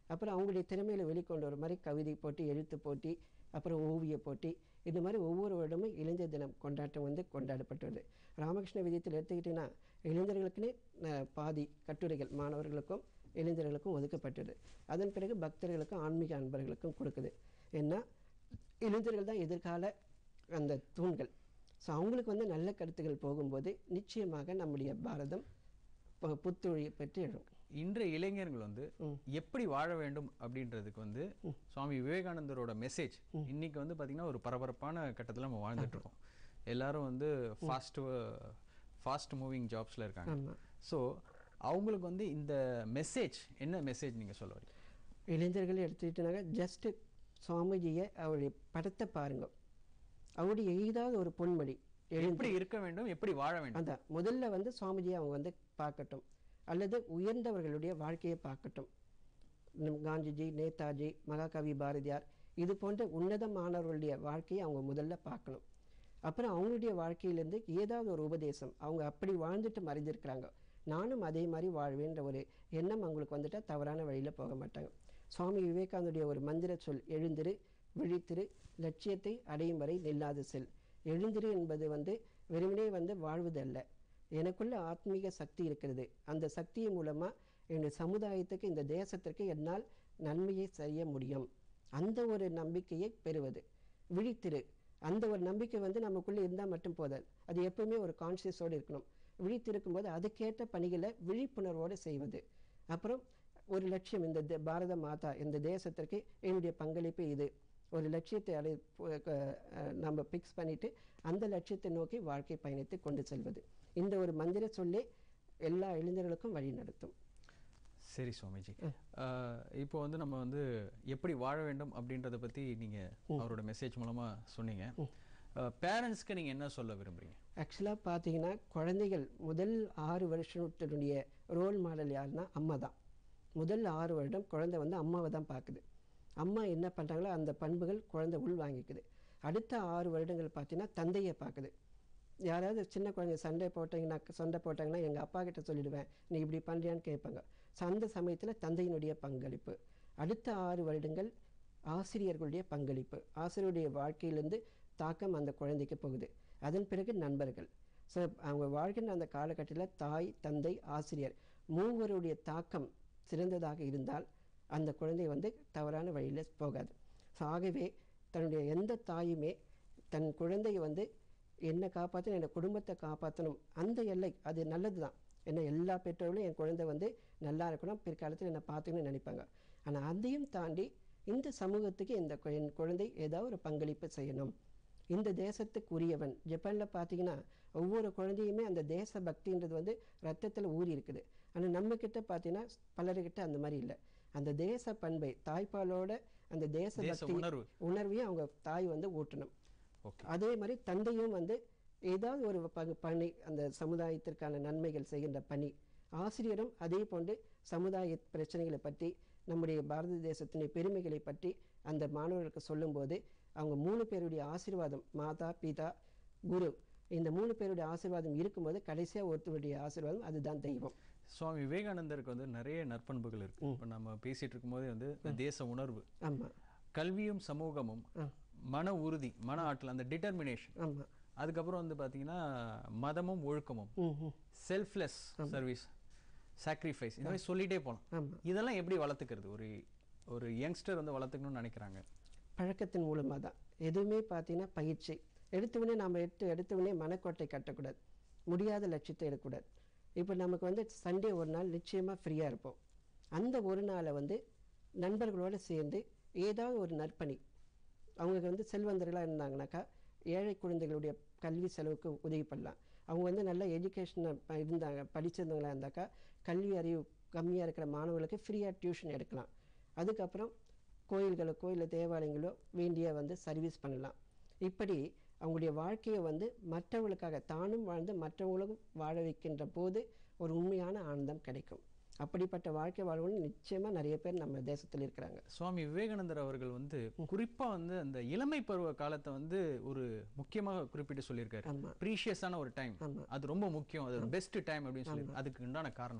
அப்புறம் அவங்களுடைய திறமையில வெளிக்கொண்டு வர மாதிரி கவிதை போட்டி எழுத்து போட்டி அப்புறம் ஓவிய போட்டி இந்த மாதிரி ஒவ்வொரு வருடமும் இளைஞர் தினம் கொண்டாட்டம் வந்து கொண்டாடப்பட்டு வருது ராமகிருஷ்ண விஜயத்தில் எடுத்துக்கிட்டிங்கன்னா இளைஞர்களுக்குன்னே அஹ், பாதி கட்டுரைகள் மாணவர்களுக்கும் இளைஞர்களுக்கும் ஒதுக்கப்பட்டது அதன் பிறகு பக்தர்களுக்கும் ஆன்மீக அன்பர்களுக்கும் கொடுக்குது ஏன்னா இளைஞர்கள் தான் எதிர்கால அந்த தூண்கள் ஸோ அவங்களுக்கு வந்து நல்ல கருத்துக்கள் போகும்போது நிச்சயமாக நம்முடைய பாரதம் பு- புத்துழியை பெற்று எழும் இன்றைய இளைஞர்கள் வந்து எப்படி வாழ வேண்டும் அப்படின்றதுக்கு வந்து சுவாமி விவேகானந்தரோட மெசேஜ் இன்னைக்கு வந்து பாத்தீங்கன்னா ஒரு பரபரப்பான கட்டத்துல நம்ம வாழ்ந்துட்டு இருக்கோம் எல்லாரும் வந்து ஃபாஸ்ட் ஃபாஸ்ட் மூவிங் ஜாப்ஸ்ல இருக்காங்க ஆமா. ஸோ அவங்களுக்கு வந்து இந்த மெசேஜ் என்ன மெசேஜ் நீங்க சொல்ல வரீங்க இளைஞர்கள் எடுத்துக்கிட்டனாக்க ஜஸ்ட்டு சுவாமிஜியை அவருடைய படத்தை பாருங்க அவருடைய ஏதாவது ஒரு பொன்மொழி எழுந்து எப்படி இருக்க வேண்டும் எப்படி வாழ வேண்டும் அந்த முதல்ல வந்து சுவாமிஜியை அவங்க வந்து பார்க்கட்டும் அல்லது உயர்ந்தவர்களுடைய வாழ்க்கையை பார்க்கட்டும் நம் காந்திஜி நேதாஜி மகாகவி பாரதியார் இது போன்ற உன்னதமானவர்களுடைய வாழ்க்கையை அவங்க முதல்ல பார்க்கணும் அப்புறம் அவங்களுடைய வாழ்க்கையிலேருந்து ஏதாவது ஒரு உபதேசம் அவங்க அப்படி வாழ்ந்துட்டு மறைஞ்சிருக்கிறாங்க நானும் அதே மாதிரி வாழ்வேன்ற ஒரு எண்ணம் அவங்களுக்கு வந்துட்டா தவறான வழியில் போக மாட்டாங்க சுவாமி விவேகானந்துடைய ஒரு மந்திர சொல் எழுந்திரு விழித்திரு லட்சியத்தை அடையும் வரை நில்லாது செல் எழுந்திரு என்பது வந்து வெறுமனே வந்து வாழ்வதல்ல எனக்குள்ள ஆத்மீக சக்தி இருக்கிறது அந்த சக்தியின் மூலமா என்னுடைய சமுதாயத்துக்கு இந்த தேசத்திற்கு என்னால் நன்மையை செய்ய முடியும் அந்த ஒரு நம்பிக்கையை பெறுவது விழித்திரு அந்த ஒரு நம்பிக்கை வந்து நமக்குள்ள இருந்தால் மட்டும் போதாது அது எப்பவுமே ஒரு கான்சியஸோடு இருக்கணும் விழித்திருக்கும் போது அதுக்கேற்ற பணிகளை விழிப்புணர்வோடு செய்வது அப்புறம் ஒரு லட்சியம் இந்த தே- பாரத மாதா இந்த தேசத்திற்கு என்னுடைய பங்களிப்பு இது ஒரு லட்சியத்தை அடை பு- க- அஹ் நம்ம ஃபிக்ஸ் பண்ணிட்டு அந்த லட்சியத்தை நோக்கி வாழ்க்கை பயணித்து கொண்டு செல்வது இந்த ஒரு மந்திர சொல்லே எல்லா இளைஞர்களுக்கும் வழி நடத்தும் சரி சுவாமிஜி அஹ், இப்போ வந்து நம்ம வந்து எப்படி வாழ வேண்டும் அப்படின்றத பத்தி நீங்க அவரோட மெசேஜ் மூலமா சொன்னீங்க பேரண்ட்ஸ்க்கு நீங்க என்ன சொல்ல விரும்புறீங்க ஆக்சுவலாக பார்த்தீங்கன்னா குழந்தைகள் முதல் ஆறு வருஷத்தினுடைய ரோல் மாடல் யாருன்னா அம்மா தான் முதல் ஆறு வருடம் குழந்தை வந்து அம்மாவை தான் பார்க்குது அம்மா என்ன பண்ணுறாங்களோ அந்த பண்புகள் குழந்தை உள் வாங்கிக்குது அடுத்த ஆறு வருடங்கள் பார்த்தீங்கன்னா தந்தையை பார்க்குது யாராவது சின்ன குழந்தை சண்டை போட்டாங்கன்னா சண்டை போட்டாங்கன்னா எங்கள் அப்பா கிட்ட சொல்லிடுவேன் நீ இப்படி பண்ணுறியான்னு கேட்பாங்க ஸோ அந்த சமயத்தில் தந்தையினுடைய பங்களிப்பு அடுத்த ஆறு வருடங்கள் ஆசிரியர்களுடைய பங்களிப்பு ஆசிரியருடைய வாழ்க்கையிலேருந்து தாக்கம் அந்த குழந்தைக்கு போகுது அதன் பிறகு நண்பர்கள் ஸோ அவங்க வாழ்கின்ற அந்த காலகட்டத்தில் தாய் தந்தை ஆசிரியர் மூவருடைய தாக்கம் சிறந்ததாக இருந்தால் அந்த குழந்தை வந்து தவறான வழியில் போகாது ஸோ ஆகவே தன்னுடைய எந்த தாயுமே தன் குழந்தையை வந்து என்னை காப்பாற்றணும் என் குடும்பத்தை காப்பாற்றணும் அந்த எல்லை அது நல்லது தான் ஏன்னா எல்லா பெற்றோர்களும் என் குழந்தை வந்து நல்லா இருக்கணும் பிற்காலத்தில் என்னை பார்த்துக்கணும்னு நினைப்பாங்க ஆனால் அதையும் தாண்டி இந்த சமூகத்துக்கு இந்த கு- என் குழந்தை ஏதாவது ஒரு பங்களிப்பு செய்யணும் இந்த தேசத்துக்கு உரியவன் ஜப்பானில் பார்த்தீங்கன்னா ஒவ்வொரு குழந்தையுமே அந்த தேச பக்தின்றது வந்து ரத்தத்தில் ஊறி இருக்குது ஆனால் நம்ம கிட்ட பார்த்தீங்கன்னா பலர்கிட்ட அந்த மாதிரி இல்லை அந்த தேச பண்பை தாய்ப்பாலோட அந்த தேச தேச பக்தி உணர்வு உணர்வையும் அவங்க தாய் வந்து ஊட்டணும் ஓகே அதே மாதிரி தந்தையும் வந்து ஏதாவது ஒரு பங்கு பணி அந்த சமுதாயத்திற்கான நன்மைகள் செய்கின்ற பணி ஆசிரியரும் அதே போன்று சமுதாய பிரச்சனைகளை பற்றி நம்முடைய பாரத தேசத்தினுடைய பெருமைகளை பற்றி அந்த மாணவர்களுக்கு சொல்லும்போது அவங்க மூணு பேருடைய ஆசீர்வாதம் மாதா பிதா குரு இந்த மூணு பேருடைய ஆசீர்வாதம் இருக்கும்போது கடைசியாக ஒருத்தருடைய ஆசீர்வாதம் அதுதான் தெய்வம் சுவாமி விவேகானந்தருக்கு வந்து நிறைய நற்பண்புகள் இருக்கு இப்போ நம்ம பேசிட்டு இருக்கும்போதே வந்து இந்த தேச உணர்வு ஆமாம் கல்வியும் சமூகமும் மன உறுதி மன ஆற்றல் அந்த டிட்டர்மினேஷன் ஆமாம் அதுக்கப்புறம் வந்து பாத்தீங்கன்னா மதமும் ஒழுக்கமும் ம் ம் செல்ஃப்லெஸ் சர்வீஸ் சாக்ரிஃபைஸ் இந்த மாதிரி சொல்லிட்டே போகலாம் ஆமாம் இதெல்லாம் எப்படி வளர்த்துக்கிறது ஒரு ஒரு யங்ஸ்டர் வந்து வளர்த்துக்கணும்னு நினைக்கிறாங்க பழக்கத்தின் மூலமாக தான் எதுவுமே பார்த்தீங்கன்னா பயிற்சி எடுத்தவொடனே நாம் எடுத்து எடுத்தவொடனே மனக்கோட்டை கட்டக்கூடாது முடியாத லட்சியத்தை எடுக்கக்கூடாது இப்போ நமக்கு வந்து சண்டே ஒரு நாள் நிச்சயமாக ஃப்ரீயாக இருப்போம் அந்த ஒரு நாளை வந்து நண்பர்களோடு சேர்ந்து ஏதாவது ஒரு நற்பணி அவங்க வந்து செல்வந்தர்களாக இருந்தாங்கனாக்கா ஏழை குழந்தைகளுடைய கல்வி செலவுக்கு உதவி பண்ணலாம் அவங்க வந்து நல்ல எஜுகேஷனாக இருந்தாங்க படிச்சிருந்தவங்களா இருந்தாக்கா கல்வி அறிவு கம்மியாக இருக்கிற மாணவர்களுக்கு ஃப்ரீயாக டியூஷன் எடுக்கலாம் அதுக்கப்புறம் கோயில்களுக்கோ இல்லை தேவாலயங்களோ வேண்டிய வந்து சர்வீஸ் பண்ணலாம் இப்படி அவங்களுடைய வாழ்க்கையை வந்து மற்றவங்களுக்காக தானும் வாழ்ந்து மற்றவங்களுக்கும் வாழ வைக்கின்ற போது ஒரு உண்மையான ஆனந்தம் கிடைக்கும் அப்படிப்பட்ட வாழ்க்கை வாழ்வுன்னு நிச்சயமாக நிறைய பேர் நம்ம தேசத்தில் இருக்கிறாங்க சுவாமி விவேகானந்தர் அவர்கள் வந்து குறிப்பா வந்து அந்த இளமை பருவ காலத்தை வந்து ஒரு முக்கியமாக குறிப்பிட்டு சொல்லியிருக்காரு ஆமாம் ப்ரீஷியஸான ஒரு டைம் ஆமா. அது ரொம்ப முக்கியம் அது பெஸ்ட் டைம் அப்படின்னு சொல்லி அதுக்கு உண்டான காரணம் சார்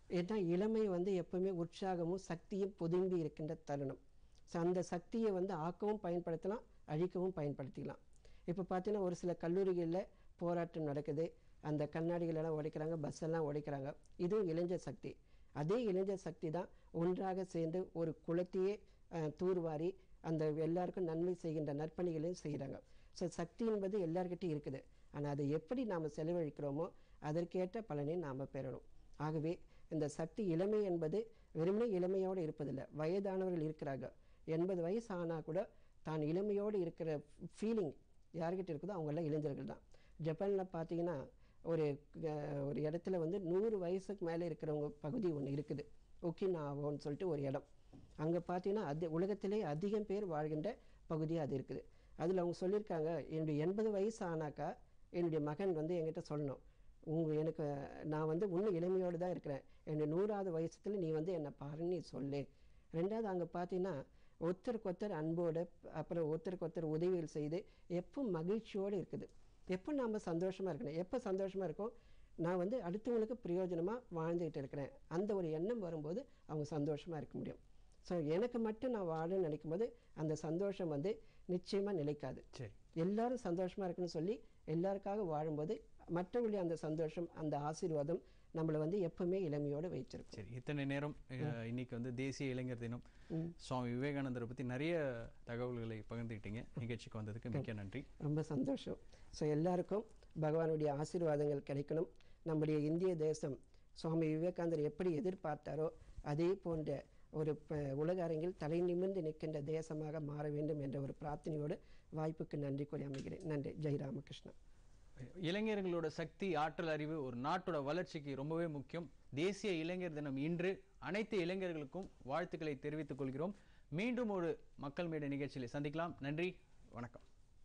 ஏன்னா இளமை வந்து எப்பவுமே உற்சாகமும் சக்தியும் பொதும்பி இருக்கின்ற தருணம் ஸோ அந்த சக்தியை வந்து ஆக்கவும் பயன்படுத்தலாம் அழிக்கவும் பயன்படுத்திக்கலாம் இப்போ பார்த்தீங்கன்னா ஒரு சில கல்லூரிகளில் போராட்டம் நடக்குது அந்த கண்ணாடிகளெல்லாம் உடைக்கிறாங்க பஸ் எல்லாம் உடைக்கிறாங்க இதுவும் இளைஞர் சக்தி அதே இளைஞர் சக்தி தான் ஒன்றாக சேர்ந்து ஒரு குளத்தையே அஹ், தூர்வாரி அந்த எல்லாருக்கும் நன்மை செய்கின்ற நற்பணிகளையும் செய்கிறாங்க ஸோ சக்தி என்பது எல்லார்கிட்டையும் இருக்குது ஆனால் அதை எப்படி நாம் செலவழிக்கிறோமோ அதற்கேற்ற பலனை நாம் பெறணும் ஆகவே இந்த சக்தி இளமை என்பது வெறுமனே இளமையோடு இருப்பதில்லை வயதானவர்கள் இருக்கிறாங்க எண்பது வயசு ஆனால் கூட தான் இளமையோடு இருக்கிற ஃபீலிங் யார்கிட்ட இருக்குதோ அவங்கெல்லாம் இளைஞர்கள் தான் ஜப்பானில் பார்த்தீங்கன்னா ஒரு அஹ், ஒரு இடத்துல வந்து நூறு வயசுக்கு மேலே இருக்கிறவங்க பகுதி ஒன்று இருக்குது ஒக்கினாவோன்னு சொல்லிட்டு ஒரு இடம் அங்கே பார்த்தீங்கன்னா அது உலகத்திலே அதிகம் பேர் வாழ்கின்ற பகுதியாக அது இருக்குது அதில் அவங்க சொல்லியிருக்காங்க என்னுடைய எண்பது வயசு ஆனாக்கா என்னுடைய மகன் வந்து என்கிட்ட சொல்லணும் உங்க எனக்கு நான் வந்து இன்னும் இளமையோடு தான் இருக்கிறேன் என்னுடைய நூறாவது வயசுல நீ வந்து என்னை பாருன்னு நீ சொல்லு ரெண்டாவது அங்கே பார்த்தீங்கன்னா ஒருத்தருக்கு ஒருத்தர் அன்போடு அப்புறம் ஒருத்தருக்கு ஒருத்தர் உதவிகள் செய்து எப்போ மகிழ்ச்சியோடு இருக்குது எப்போ நாம் சந்தோஷமாக இருக்கணும் எப்போ சந்தோஷமாக இருக்கோம் நான் வந்து அடுத்தவங்களுக்கு பிரயோஜனமாக வாழ்ந்துகிட்டு இருக்கிறேன் அந்த ஒரு எண்ணம் வரும்போது அவங்க சந்தோஷமாக இருக்க முடியும் ஸோ எனக்கு மட்டும் நான் வாழணும்னு நினைக்கும் போது அந்த சந்தோஷம் வந்து நிச்சயமாக நிலைக்காது சரி எல்லாரும் சந்தோஷமாக இருக்குன்னு சொல்லி எல்லாருக்காக வாழும்போது மற்றவங்களுடைய அந்த சந்தோஷம் அந்த ஆசீர்வாதம் நம்மளை வந்து எப்பவுமே இளமையோடு வைத்திருக்கும் சரி இத்தனை நேரம் அஹ், இன்னைக்கு வந்து தேசிய இளைஞர் தினம் சுவாமி விவேகானந்தரை பற்றி நிறைய தகவல்களை பகிர்ந்துக்கிட்டீங்க நிகழ்ச்சிக்கு வந்ததுக்கு மிக்க நன்றி ரொம்ப சந்தோஷம் ஸோ எல்லாருக்கும் பகவானுடைய ஆசீர்வாதங்கள் கிடைக்கணும் நம்முடைய இந்திய தேசம் சுவாமி விவேகானந்தர் எப்படி எதிர்பார்த்தாரோ அதே போன்ற ஒரு ப- உலக அரங்கில் தலை நிமிர்ந்து நிற்கின்ற தேசமாக மாற வேண்டும் என்ற ஒரு பிரார்த்தனையோடு வாய்ப்புக்கு நன்றி கூறி அமைகிறேன் நன்றி ஜெய் ராமகிருஷ்ணா இளைஞர்களோட சக்தி ஆற்றல் அறிவு ஒரு நாட்டோட வளர்ச்சிக்கு ரொம்பவே முக்கியம் தேசிய இளைஞர் தினம் இன்று அனைத்து இளைஞர்களுக்கும் வாழ்த்துக்களை தெரிவித்துக் கொள்கிறோம் மீண்டும் ஒரு மக்கள் மேடை நிகழ்ச்சியில் சந்திக்கலாம் நன்றி வணக்கம்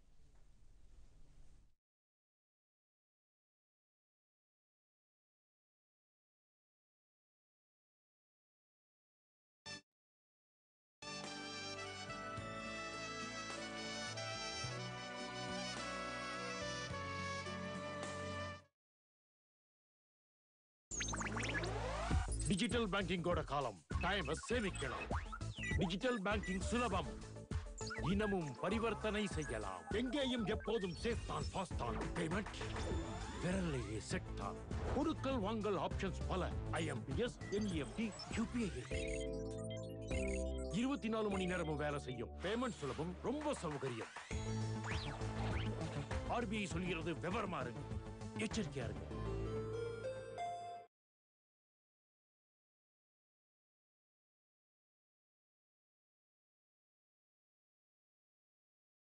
டிஜிட்டல் பேங்கிங்கோட காலம் டைம் சேமிக்கலாம் டிஜிட்டல் பேங்கிங் சுலபம் தினமும் பரிவர்த்தனை செய்யலாம் எங்கேயும் எப்போதும் சேஃப் தான் ஃபாஸ்ட் தான் பேமெண்ட் விரலையே செட் தான் பொருட்கள் வாங்கல் ஆப்ஷன்ஸ் பல ஐஎம்பிஎஸ் என்இஎஃப்டி யூபிஐ இருபத்தி நாலு மணி நேரமும் வேலை செய்யும் பேமெண்ட் சுலபம் ரொம்ப சௌகரியம் ஆர்பிஐ சொல்கிறது விவரமா இருங்க எச்சரிக்கையா இருங்க